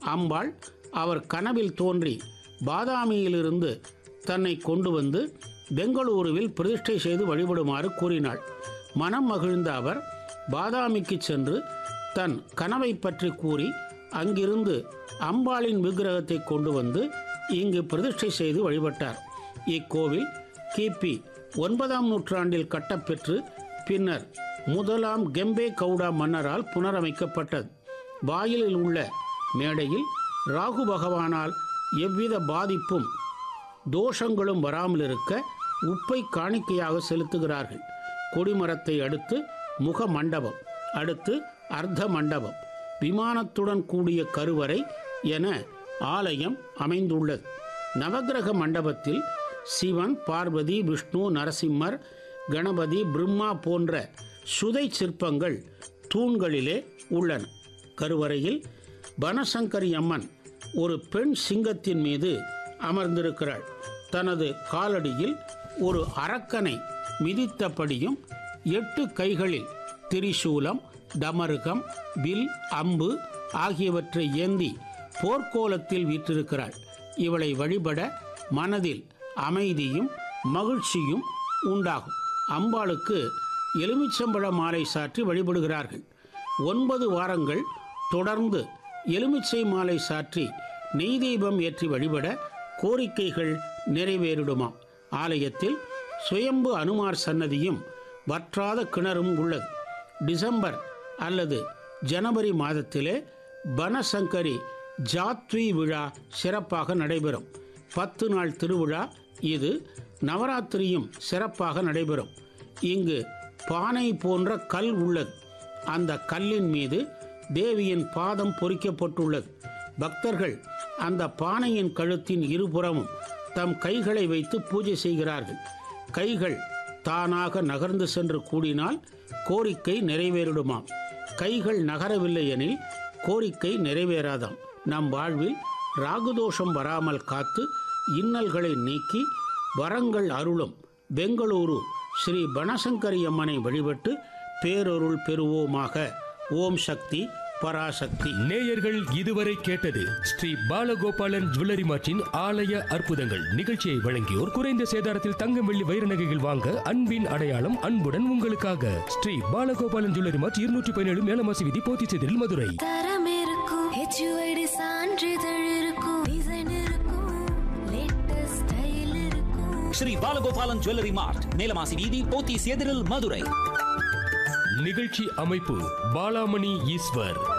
அம்பாள் அவர் கனவில் தோன்றி பாதாமியிலிருந்து தன்னை கொண்டு வந்து பெங்களூருவில் பிரதிஷ்டை செய்து வழிபடுமாறு கூறினாள் மனம் மகிழ்ந்த அவர் பாதாமிக்கு சென்று தன் கனவை பற்றி கூறி அங்கிருந்து அம்பாளின் விக்கிரகத்தை கொண்டு வந்து இங்கு பிரதிஷ்டை செய்து வழிபட்டார் இக்கோவில் கிபி ஒன்பதாம் நூற்றாண்டில் கட்டப்பெற்று பின்னர் முதலாம் கெம்பே கவுடா மன்னரால் புனரமைக்கப்பட்டது வாயிலில் உள்ள மேடையில் ராகு பகவானால் எவ்வித பாதிப்பும் தோஷங்களும் வராமல் இருக்க உப்பை காணிக்கையாக செலுத்துகிறார்கள் கொடிமரத்தை அடுத்து முக மண்டபம் அடுத்து அர்த்த மண்டபம் விமானத்துடன் கூடிய கருவறை என ஆலயம் அமைந்துள்ளது நவக்கிரக மண்டபத்தில் சிவன் பார்வதி விஷ்ணு நரசிம்மர் கணபதி பிரம்மா போன்ற சுதை சிற்பங்கள் தூண்களிலே உள்ளன கருவறையில் பனசங்கரி அம்மன் ஒரு பெண் சிங்கத்தின் மீது அமர்ந்திருக்கிறாள் தனது காலடியில் ஒரு அரக்கனை மிதித்தபடியும் எட்டு கைகளில் திரிசூலம் டமருகம் வில் அம்பு ஆகியவற்றை ஏந்தி போர்க்கோலத்தில் வீற்றிருக்கிறாள் இவளை வழிபட மனதில் அமைதியும் மகிழ்ச்சியும் உண்டாகும் அம்பாளுக்கு எலுமிச்சம்பழ மாலை சாற்றி வழிபடுகிறார்கள் ஒன்பது வாரங்கள் தொடர்ந்து எலுமிச்சை மாலை சாற்றி நெய் தீபம் ஏற்றி வழிபட கோரிக்கைகள் நிறைவேறிடுமாம் ஆலயத்தில் சுயம்பு அனுமார் சன்னதியும் வற்றாத கிணறும் உள்ளது டிசம்பர் அல்லது ஜனவரி மாதத்திலே பனசங்கரி ஜாத்வி விழா சிறப்பாக நடைபெறும் பத்து நாள் திருவிழா இது நவராத்திரியும் சிறப்பாக நடைபெறும் இங்கு பானை போன்ற கல் உள்ளது அந்த கல்லின் மீது தேவியின் பாதம் பொறிக்கப்பட்டுள்ளது பக்தர்கள் அந்த பானையின் கழுத்தின் இருபுறமும் தம் கைகளை வைத்து பூஜை செய்கிறார்கள் கைகள் தானாக நகர்ந்து சென்று கூடினால் கோரிக்கை நிறைவேறிடுமாம் கைகள் நகரவில்லை எனில் கோரிக்கை நிறைவேறாதாம் நம் வாழ்வில் ராகுதோஷம் வராமல் காத்து இன்னல்களை நீக்கி வரங்கள் அருளும் பெங்களூரு ஸ்ரீ பனசங்கரி அம்மனை வழிபட்டு பேரொருள் பெறுவோமாக ஓம் சக்தி பராசக்தி நேயர்கள் இதுவரை கேட்டது ஸ்ரீ பாலகோபாலன் ஜுவல்லரி மார்ட்டின் ஆலய அற்புதங்கள் நிகழ்ச்சியை வழங்கியோர் குறைந்த சேதாரத்தில் தங்கம் வெள்ளி வைர நகைகள் வாங்க அன்பின் அடையாளம் அன்புடன் உங்களுக்காக ஸ்ரீ பாலகோபாலன் ஜுவல்லரி மார்ட் இருநூற்றி பதினேழு மேலமாசி விதி போத்திச்செதில் மதுரை தரம் இருக்கும் ஹெச்யூஐடி சான்றிதழ் இருக்கும் டிசைன் இருக்கும் லேட்டஸ்ட் ஸ்டைல் இருக்கும் ஸ்ரீ பாலகோபாலன் ஜுவல்லரி மார்ட் மேலமாசி வீதி போத்தீஸ் எதிரில் மதுரை நிகழ்ச்சி அமைப்பு பாலாமணி ஈஸ்வர்